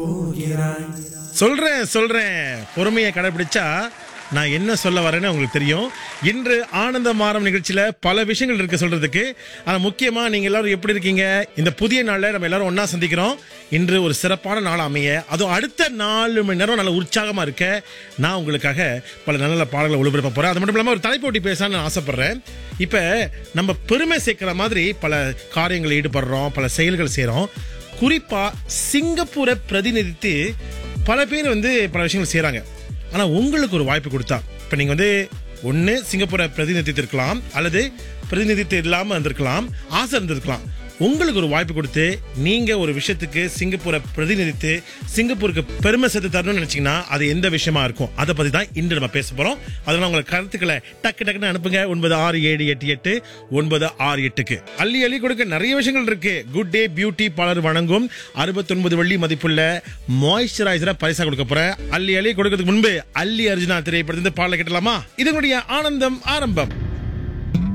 சொல்றேன் சொல்றேன் பொறுமையை கடைபிடிச்சா நான் என்ன சொல்ல வரேன்னு உங்களுக்கு தெரியும் இன்று ஆனந்த மாறம் நிகழ்ச்சியில பல விஷயங்கள் இருக்கு சொல்றதுக்கு ஆனா முக்கியமா நீங்க எல்லாரும் எப்படி இருக்கீங்க இந்த புதிய நாள்ல நம்ம எல்லாரும் ஒண்ணா சந்திக்கிறோம் இன்று ஒரு சிறப்பான நாள் அமைய அதுவும் அடுத்த நாலு மணி நேரம் நல்ல உற்சாகமா இருக்க நான் உங்களுக்காக பல நல்ல நல்ல பாடல்களை ஒளிபரப்ப போறேன் அது மட்டும் இல்லாம ஒரு தலைப்போட்டி பேசலாம்னு நான் ஆசைப்படுறேன் இப்ப நம்ம பெருமை சேர்க்கிற மாதிரி பல காரியங்கள் ஈடுபடுறோம் பல செயல்கள் செய்றோம் குறிப்பா சிங்கப்பூரை பிரதிநிதித்து பல பேர் வந்து பல விஷயங்கள் செய்றாங்க ஆனா உங்களுக்கு ஒரு வாய்ப்பு கொடுத்தா இப்ப நீங்க வந்து ஒண்ணு சிங்கப்பூரை பிரதிநிதித்திருக்கலாம் அல்லது பிரதிநிதித்து இல்லாம இருந்திருக்கலாம் ஆசை இருந்திருக்கலாம் உங்களுக்கு ஒரு வாய்ப்பு கொடுத்து நீங்க ஒரு விஷயத்துக்கு சிங்கப்பூரை பிரதிநிதித்து சிங்கப்பூருக்கு பெருமை சேர்த்து தரணும்னு நினைச்சீங்கன்னா அது எந்த விஷயமா இருக்கும் அதை பத்தி தான் இன்று நம்ம பேச போறோம் அதனால உங்க கருத்துக்களை டக்கு டக்குன்னு அனுப்புங்க ஒன்பது ஆறு ஏழு எட்டு எட்டு ஒன்பது ஆறு எட்டுக்கு அள்ளி அள்ளி கொடுக்க நிறைய விஷயங்கள் இருக்கு குட் டே பியூட்டி பார்லர் வழங்கும் அறுபத்தொன்பது வெள்ளி மதிப்புள்ள மாய்ஸ்சரைசரை பரிசா கொடுக்க போறேன் அள்ளி அள்ளி கொடுக்கறதுக்கு முன்பு அள்ளி அர்ஜுனா திரைப்படத்திலிருந்து பாடலை கேட்டலாமா இதனுடைய ஆனந்தம் ஆரம்பம்